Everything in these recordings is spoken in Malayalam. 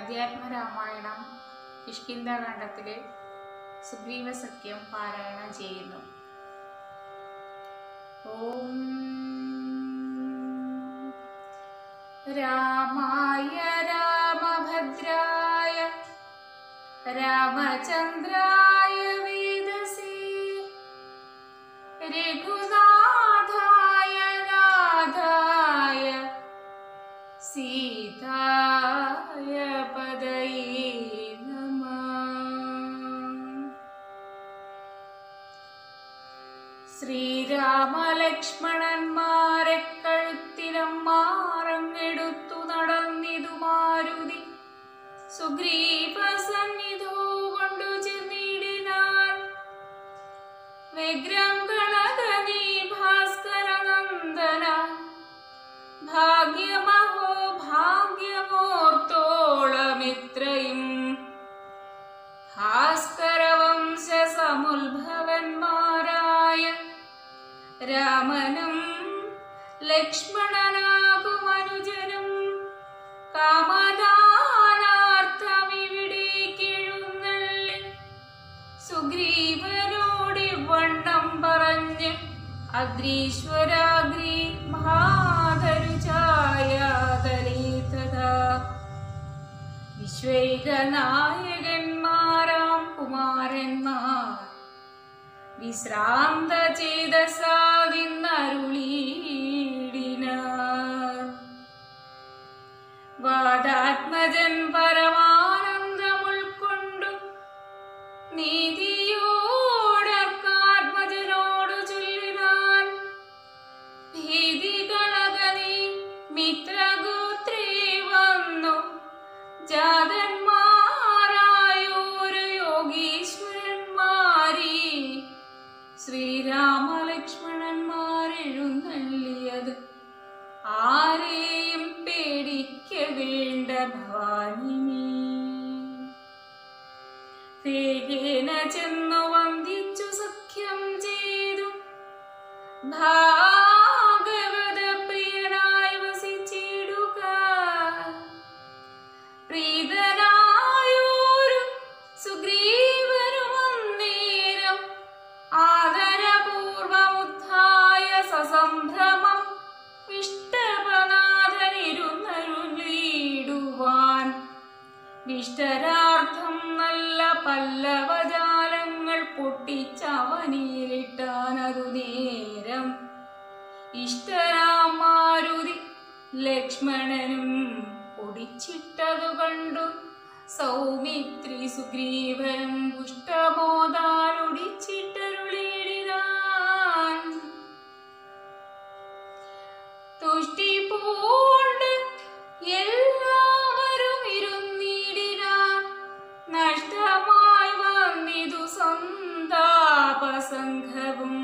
അധ്യാത്മരാമായണം കിഷ്കിന്ധാഖണ്ഡത്തിലെ സുഗ്രീവ സത്യം പാരായണം ചെയ്യുന്നു ഓം രാമായ രാമഭദ്രായ രാമചന്ദ്രായ വേദസി രഘുനാഥായ നാഥായ സീതായ പദയേ നമഃ ശ്രീരാമലക്ഷ്മണന്മാരെ കഴുത്തിനം മാറങ്ങെടുത്തു നടന്നിതു മാരുതി സുഗ്രീവ സന്നിധോ കൊണ്ടു ചെന്നിടിനാൻ വ്യഗ്രം കളകനീ ഭാസ്കര നന്ദന ഭാഗ്യമഹോ ഭാഗ്യമോർത്തോളമിത്രയും ഭാസ്കരവംശ സമുത്ഭവന്മാരായ രാമനും ലക്ഷ്മണനാകും അനുജനും കാമദാനാർത്ഥമിവിടേക്കെഴുന്നള്ളി സുഗ്രീവനോട് വണ്ണം പറഞ്ഞ് അഗ്രീശ്വരാഗ്രി മഹാധരുചായാതലീതഥാ വിശ്വൈകനായകന്മാരാം കുമാരന്മാർ വിശ്രാന്ത ചേതസാദിന്നരുളീടിനാർ വാദാത്മജൻ പരമാനന്ദമുൾക്കൊണ്ടു നീതിയോടർക്കാത്മജനോടു ചൊല്ലിനാൻ ഭീതികളകനി മിത്രഗോത്രേ വന്നു ജാതന്മാരായോരു യോഗീശ്വരന്മാരീ ശ്രീരാമലക്ഷ്മണന്മാരെഴുന്നള്ളിയത് ആരെയും പേടിക്ക വേണ്ട ഭവാനിനി വേഗേന ചെന്നു വന്ദിച്ചു സഖ്യം ചെയ്തു ഭാഗവത പ്രിയനായി വസിച്ചിടുക പ്രീതനായോരു സുഗ്രീവനുമന്നേരം ആദരപൂർവമുദ്ധായ സസംഭ്രമം വിഷ്ടപനാഥനിരുന്നരുളിയിടുവാൻ വിഷ്ടരാർത്ഥം നല്ല പല്ലവജാലങ്ങൾ പൊട്ടിച്ചവനിയിലിട്ടാനതു നേരം ഇഷ്ടരാമാരുതി ലക്ഷ്മണനും പൊടിച്ചിട്ടതു കണ്ടു സൗമിത്രി സുഗ്രീവനും പുഷ്ടമോദാലൊടിച്ചിട്ടരുളിയിടാൻ തുഷ്ടി പൂണ്ട് എല്ലാവരും ഇരുന്നിടിനാൻ നഷ്ടമായി വന്നിതു സന്താപസംഘവും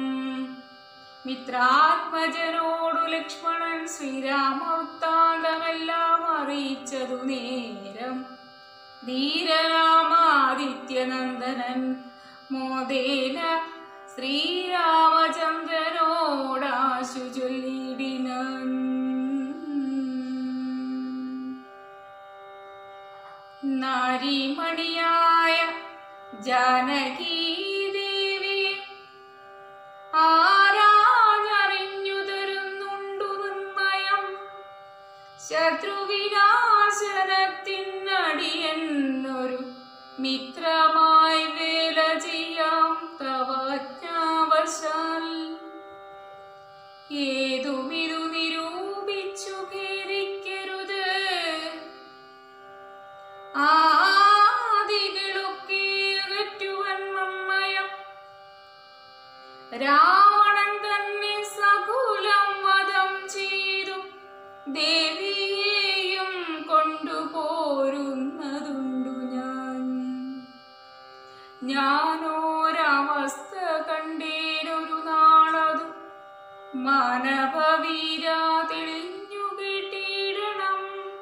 മിത്രാത്മജനോടു ലക്ഷ്മണൻ ശ്രീരാമവൃത്താന്തമെല്ലാം അറിയിച്ചതു നേരം ധീരരാമാദിത്യനന്ദനൻ മോദേന ശ്രീരാമചന്ദ്രനോടാശു ചൊല്ലിടിനൻ നാരിമണിയായ ജാനകീദേവി ആരാഞ്ഞറിഞ്ഞു തരുന്നുണ്ടു നിർണയം ശത്രുവിനാശനത്തിനടിയെന്നൊരു മിത്രമായി വേല ചെയ്യാം തവജ്ഞാവശാൽ ഏതുമിതു നിരൂപിച്ചു ഖേദിക്കരുത് ആദികളൊക്കെ അകറ്റുവൻ മമ്മയം രാവണൻ തന്നെ സകുലം വധം ചെയ്തു ദേവിയെയും കൊണ്ടുപോരുന്നതുണ്ടു ഞാൻ ഞാനോരവസ്ഥ കണ്ടേനൊരു നാളതു മാനവവീര തെളിഞ്ഞു കേട്ടിടണം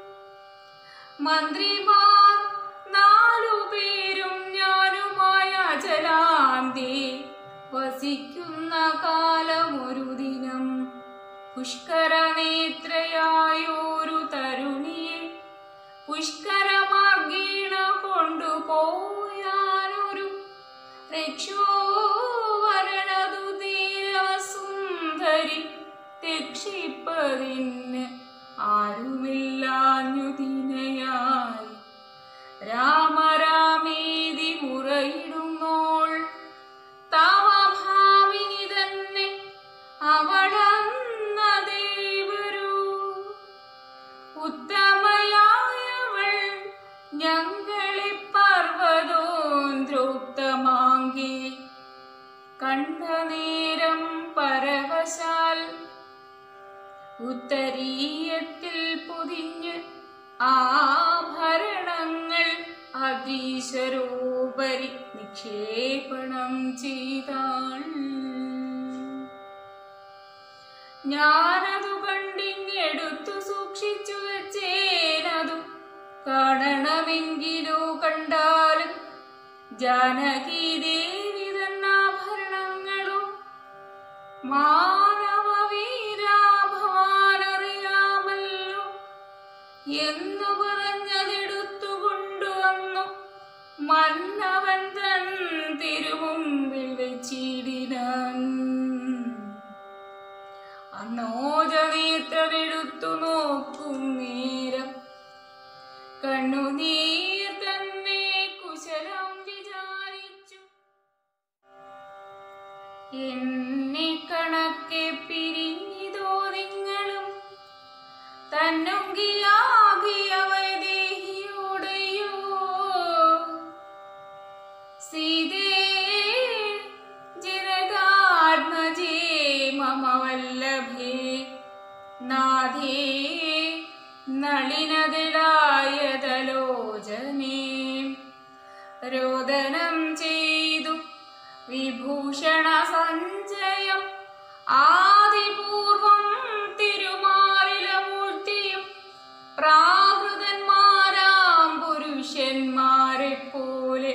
മന്ത്രിമാർ നാലു പേരും ഞാനുമായ അചലാന്തി വസിക്കുന്ന കാലമൊരു ദിനം പുഷ്കരനേത്രയായോരു തരുണിയെ പുഷ്കരമാർഗ രക്ഷോവരണതു തീരവസുന്ദരി രക്ഷിപ്പതിന് ആരുമില്ലാഞ്ഞു ദിനയായി രാമരാമേതി മുറയിടുന്നോൾ താമഭാവിനി തന്നെ അവടന്ന ദേവരു ഉത്തമയായവൾ ഞങ്ങളെ പർവതോന്ത്രോക്തമാങ്കി കണ്ട നേരം പരവശാൽ ഉത്തരീയത്തിൽ പൊതിഞ്ഞ് ആഭരണങ്ങൾ അതീശ്വരോപരി നിക്ഷേപണം ചെയ്താൾ ഞാനതു കണ്ടിങ്ങെടുത്തു സൂക്ഷിച്ചു വെച്ചേനതു കാണണമെങ്കിലോ കണ്ടാലും ജാനകി ദേവി തന്നാഭരണങ്ങളോ മാനവ വീരാഭവാനറിയാമല്ലോ എന്നു പറഞ്ഞതെടുത്തു കൊണ്ടുവന്നു മന്നവൻ തൻ തിരുമുമ്പിൽ വെച്ചിടിനാൻ അന്നോജനേത്രമെടുത്തു നോക്കും നേരം കണ്ണുനീർ തന്നെ കുശലം വിചാരിച്ചു എന്നെ കണക്കെ പിരിഞ്ഞിതോ നിങ്ങളും തന്നൊങ്കിയാകിയവദേഹിയോടെയോ സീതേ ജനകാത്മജേ മമ വല്ലഭേ നാഥേ നളിനതിലായതലോചനേ രോദനം ചെയ്തു വിഭൂഷണ സഞ്ചയം ആദിപൂർവം തിരുമാറിലമൂർത്തിയും പ്രാകൃതന്മാരാം പുരുഷന്മാരെ പോലെ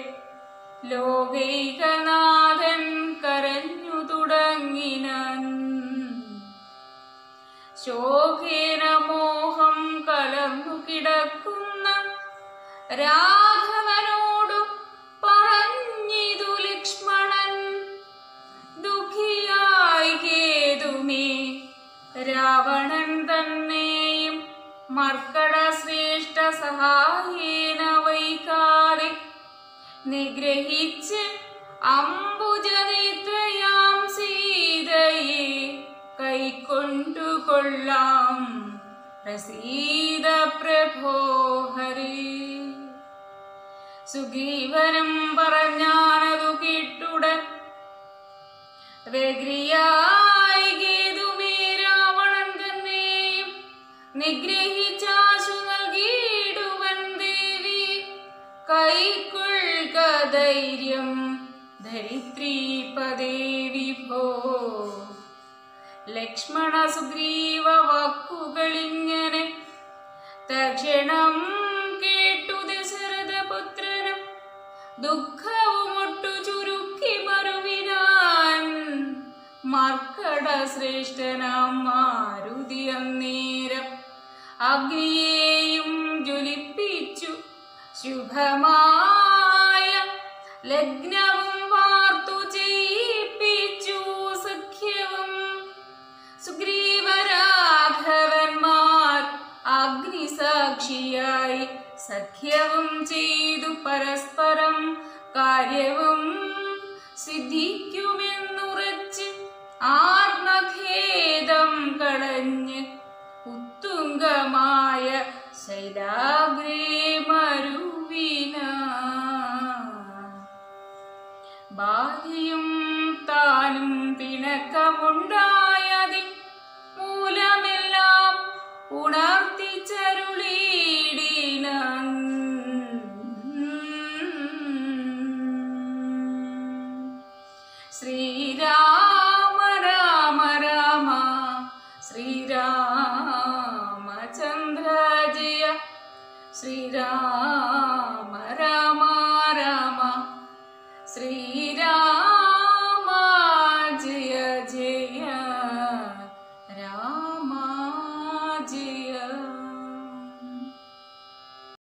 ലോകൈകനാഥൻ കരഞ്ഞു തുടങ്ങിനാൻ ശോഭേന മോഹം കലർന്നു കിടക്കുന്ന രാഘവനോടു പറഞ്ഞിതു ലക്ഷ്മണൻ ദുഃഖിയായി കേതുമേ രാവണൻ തന്നെയും മർക്കട ശ്രേഷ്ഠ സഹായേന വൈകാതെ നിഗ്രഹിച്ച് അംബുജനേത്രയാം സീതയെ കൈക്കൊണ്ടുകൊള്ളാം പ്രസീത പ്രഭോ ഹരേ സുഗ്രീവനും പറഞ്ഞാനതു കേട്ടുടൻ വ്യഗ്രിയായി ഗേതുമേ രാവണൻ തന്നെയും നിഗ്രഹിച്ചാശു നൽകിയിടുവൻ ദേവി കൈക്കൊള്ളുക ധൈര്യം ധരിത്രീപദേ വിഭോ ലക്ഷ്മണ സുഗ്രീവ വാക്കുകളിങ്ങനെ തക്ഷണം കേട്ടു ദശരഥപുത്രനും ദുഃഖവുമൊട്ടു ചുരുക്കി മറുവിനാൻ മർക്കട ശ്രേഷ്ഠനാം മാരുതി അന്നേരം അഗ്നിയെയും ജ്വലിപ്പിച്ചു ശുഭമായ ലഗ്നവും വാർത്തു ചെയ്യിപ്പിച്ചു സഖ്യവും സുഗ്രീവരാഘവന്മാർ അഗ്നിസാക്ഷിയായി സഖ്യവും ചെയ്തു പരസ്പരം കാര്യവും സിദ്ധിക്കുമെന്നുറച്ച് ആത്മഖേദം കളഞ്ഞ് ഉത്തുംഗമായ ശൈലാഗ്രേ മരുവിന ഭാര്യയും താനും പിണക്കമുണ്ടായതിൽ മൂലമെല്ലാം ഉണർത്തിച്ചരുളീടിനാൻ ശ്രീരാമ രാമ രാമ ശ്രീരാമചന്ദ്ര ജയ ശ്രീരാമ രാമ രാമ ശ്രീരാമ